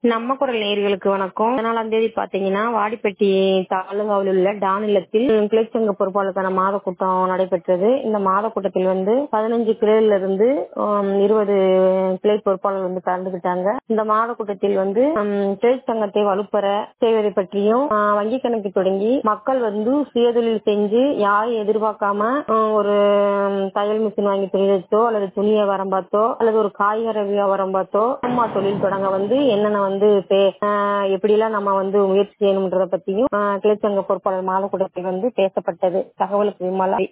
நம்ம குரல் நேயர்களுக்கு வணக்கம் பதினாலாம் தேதி பாத்தீங்கன்னா வாடிப்பட்டி தாலுகாவில் உள்ள டான் இல்லத்தில் கிளைச்சங்க பொறுப்பாளருக்கான மாத கூட்டம் நடைபெற்றது இந்த மாத கூட்டத்தில் வந்து பதினஞ்சு கிளையில இருந்து ஹம், இருபது கிளை பொறுப்பாளர் வந்து கலந்துகிட்டாங்க இந்த மாத கூட்டத்தில் வந்து ஹம், கிளைச்சங்கத்தை வலுப்பெற செய்வதை பற்றியும் ஆஹ், வங்கி கணக்கு தொடங்கி மக்கள் வந்து சுயதொழில் செஞ்சு யாரையும் எதிர்பார்க்காம ஹம், ஒரு ஹம், தையல் மிஷின் வாங்கி தொழிலோ அல்லது துணி வியாபாரம் பார்த்தோ அல்லது ஒரு காய்கறி வியாபாரம் பார்த்தோ அம்மா தொழில் தொடங்க வந்து என்னென்ன வந்து பே- ஆஹ் எப்படியெல்லாம் நம்ம வந்து முயற்சி செய்யணும்ன்றத பத்தியும் ஆஹ் கிளைச்சங்க பொறுப்பாளர் மாதக்கூடத்தில் வந்து பேசப்பட்டது தகவலுக்கு விமலா